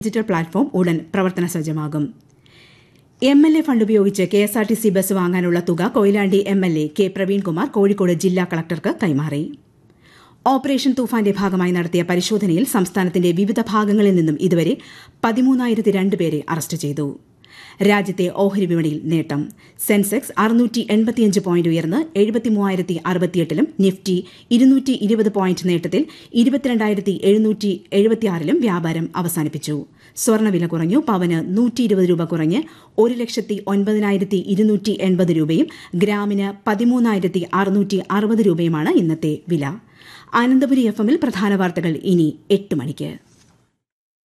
digital platform ഉടൻ പ്രവർത്തന സജ്ജമാകും എം എൽ എ ഫണ്ട് ഉപയോഗിച്ച് K S R T C bus വാങ്ങാനുള്ള തുക Koyilandy M L A K Praveenkumar Kozhikode ജില്ലാ കളക്ടർക്ക് കൈമാറി ഓപ്പറേഷൻ തൂഫാന്റെ ഭാഗമായി നടത്തിയ പരിശോധനയിൽ സംസ്ഥാനത്തിന്റെ വിവിധ ഭാഗങ്ങളിൽ നിന്നും ഇതുവരെ പതിമൂന്നായിരത്തി രണ്ട് പേരെ അറസ്റ്റ് ചെയ്തു രാജ്യത്തെ ഓഹരി വിപണിയിൽ നേട്ടം സെൻസെക്സ് അറുന്നൂറ്റി എൺപത്തിയഞ്ച് പോയിന്റ് ഉയർന്ന് എഴുപത്തിമൂവായിരത്തി അറുപത്തിയെട്ടിലും നിഫ്റ്റി ഇരുന്നൂറ്റി ഇരുപത് പോയിന്റ് നേട്ടത്തിൽ ഇരുപത്തിരണ്ടായിരത്തി എഴുന്നൂറ്റി എഴുപത്തിയാറിലും വ്യാപാരം അവസാനിപ്പിച്ചു സ്വർണ്ണവില കുറഞ്ഞു പവന് നൂറ്റി ഇരുപത് രൂപ കുറഞ്ഞ് ഒരു ലക്ഷത്തി ഒൻപതിനായിരത്തി ഇരുന്നൂറ്റി എൺപത് രൂപയും ഗ്രാമിന് പതിമൂന്നായിരത്തി അറുന്നൂറ്റി അറുപത് രൂപയുമാണ് ഇന്നത്തെ വില അനന്തപുരി എഫ് എമ്മിൽ പ്രധാന വാർത്തകൾ ഇനി എട്ട് മണിക്ക്